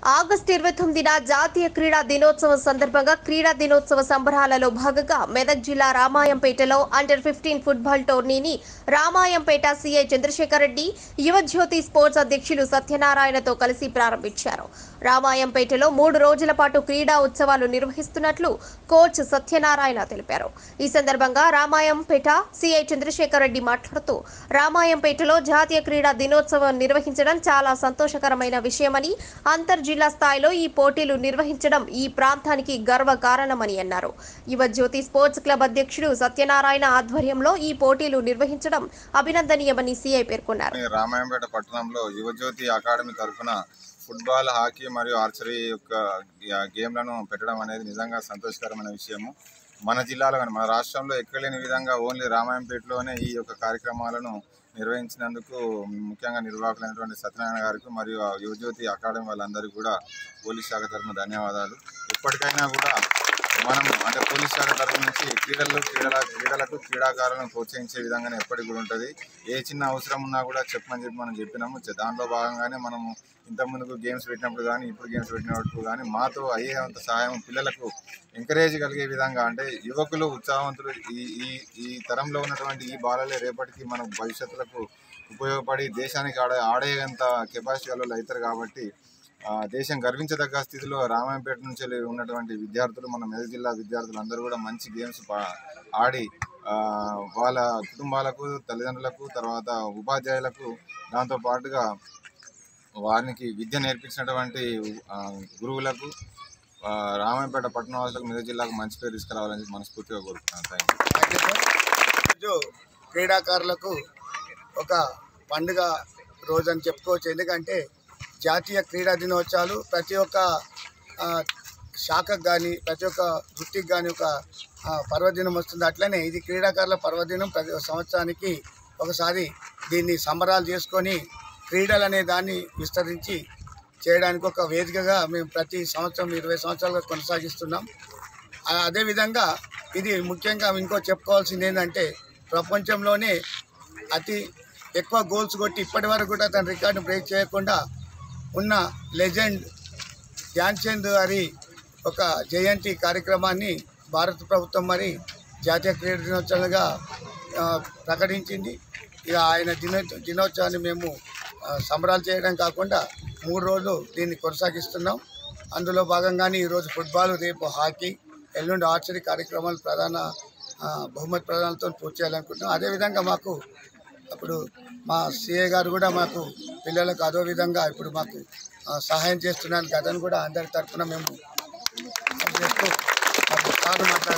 August ఇరవై తొమ్మిదిన జాతీయ క్రీడా దినోత్సవం సందర్భంగా క్రీడా దినోత్సవ సంబరాలలో భాగంగా మెదక్ జిల్లా రామాయంపేటలో అండర్ ఫిఫ్టీన్ ఫుట్బాల్ టోర్నీని రామాయంపేట సీఐ చంద్రశేఖర్ రెడ్డి యువజ్యోతి స్పోర్ట్స్ అధ్యక్షులు సత్యనారాయణతో కలిసి ప్రారంభించారు రామాయంపేటలో మూడు రోజుల పాటు క్రీడా ఉత్సవాలు నిర్వహిస్తున్నట్లు కోచ్ సత్యనారాయణ తెలిపారు ఈ సందర్భంగా రామాయంపేట సీఐ చంద్రశేఖర్ రెడ్డి మాట్లాడుతూ రామాయంపేటలో జాతీయ క్రీడా దినోత్సవం నిర్వహించడం చాలా సంతోషకరమైన విషయమని అంతర్ జిల్లా స్థాయిలో ఈ పోటీలు నిర్వహించడం ఈ ప్రాంతానికి గర్వ కారణమని అన్నారు యువ జ్యోతి స్పోర్ట్స్ క్లబ్ అధ్యక్షుడు సత్యనారాయణ ఆధ్వర్యంలో ఈ పోటీలు నిర్వహించడం అభినందనీయమని సీఐ పేర్కొన్నారు ఈ రామాయంపేట పట్టణంలో యువజ్యోతి అకాడమీ తరఫున ఫుట్బాల్ హాకీ మరియు ఆర్చరీ యొక్క గే- గేమ్లను పెట్టడం అనేది నిజంగా సంతోషకరమైన విషయము మన జిల్లాలో కానీ మన రాష్ట్రంలో ఎక్కడ లేని విధంగా ఓన్లీ రామాయంపేటలోనే ఈ యొక్క కార్యక్రమాలను నిర్వహించినందుకు ముఖ్యంగా నిర్వాహకులైనటువంటి సత్యనారాయణ గారికి మరియు ఆ యువజ్యోతి అకాడమీ వాళ్ళందరికీ కూడా పోలీస్ శాఖ తరఫున ధన్యవాదాలు ఎప్పటికైనా కూడా మనం అంటే పోలీస్ శాఖ తరఫు నుంచి క్రీడలు క్రీడల క్రీడలకు క్రీడాకారులను ప్రోత్సహించే విధంగానే ఎప్పటికి కూడా ఉంటుంది ఏ చిన్న అవసరం ఉన్నా కూడా చెప్పమని చెప్పి మనం చెప్పినాము చ- దాంట్లో భాగంగానే మనము ఇంతకుముందుకు గేమ్స్ పెట్టినప్పుడు కానీ ఇప్పుడు గేమ్స్ పెట్టినప్పుడు కానీ మాతో అయ్యేంత సహాయం పిల్లలకు ఎంకరేజ్ కలిగే విధంగా అంటే యువకులు ఉత్సాహవంతులు ఈ ఈ ఈ తరంలో ఉన్నటువంటి ఈ బాలలే రేపటికి మన భవిష్యత్తులకు ఉపయోగపడి దేశానికి ఆడే ఆడేంత కెపాసిటీ వాళ్ళు అవుతారు కాబట్టి ఆ, దేశం గర్వించదగ్గ స్థితిలో రామాయంపేట నుంచి వెళ్ళి ఉన్నటువంటి విద్యార్థులు మన మెదక్ జిల్లా విద్యార్థులు అందరూ కూడా మంచి గేమ్స్ పా- ఆడి ఆ, వాళ్ళ కుటుంబాలకు తల్లిదండ్రులకు తర్వాత ఉపాధ్యాయులకు దాంతో పాటుగా వారికి విద్య నేర్పించినటువంటి ఆ, గురువులకు ఆ, రామాయంపేట పట్టణ వాసులకు మెదక్ జిల్లాకు మంచి పేరు తీసుకురావాలని చెప్పి మనస్ఫూర్తిగా కోరుతున్నాను thank you thank you sir ఈరోజు క్రీడాకారులకు ఒక పండుగ రోజు అని చెప్పుకోవచ్చు ఎందుకంటే జాతీయ క్రీడా దినోత్సవాలు ప్రతి ఒక్క ఆ, శాఖకు కానీ ప్రతి ఒక్క వృత్తికి కానీ ఒక ఆ, పర్వదినం వస్తుంది అట్లనే ఇది క్రీడాకారుల పర్వదినం ప్రతి సంవత్సరానికి ఒకసారి దీన్ని సంబరాలు చేసుకొని క్రీడలు అనే దాన్ని విస్తరించి చేయడానికి ఒక వేదికగా మేము ప్రతి సంవత్సరం ఇరవై సంవత్సరాలుగా కొనసాగిస్తున్నాం ఆ, అదేవిధంగా ఇది ముఖ్యంగా ఇంకో చెప్పుకోవాల్సింది ఏంటంటే ప్రపంచంలోనే అతి ఎక్కువ గోల్స్ కొట్టి ఇప్పటి వరకు కూడా తన రికార్డు బ్రేక్ చేయకుండా ఉన్న లెజెండ్ ధ్యాన్ చంద్ గారి ఒక జయంతి కార్యక్రమాన్ని భారత ప్రభుత్వం మరి జాతీయ క్రీడా దినోత్సవంగా ఆ, ప్రకటించింది ఇక ఆయన దినో దినోత్సవాన్ని మేము ఆ, సంబరాలు చేయడం కాకుండా మూడు రోజులు దీన్ని కొనసాగిస్తున్నాం అందులో భాగంగానే ఈరోజు ఫుట్బాల్ రేపు హాకీ ఎల్లుండి ఆర్చరీ కార్యక్రమాలు ప్రధాన ఆ, బహుమతి ప్రదానాలతో పూర్తి చేయాలనుకుంటున్నాం అదేవిధంగా మాకు అప్పుడు మా సిఏ గారు కూడా మాకు పిల్లలకు అదో విధంగా ఇప్పుడు మాకు ఆ, సహాయం చేస్తున్నాను అతను కూడా అందరి తరఫున మేము చేస్తూ మాకు సార్ మాట్లాడారు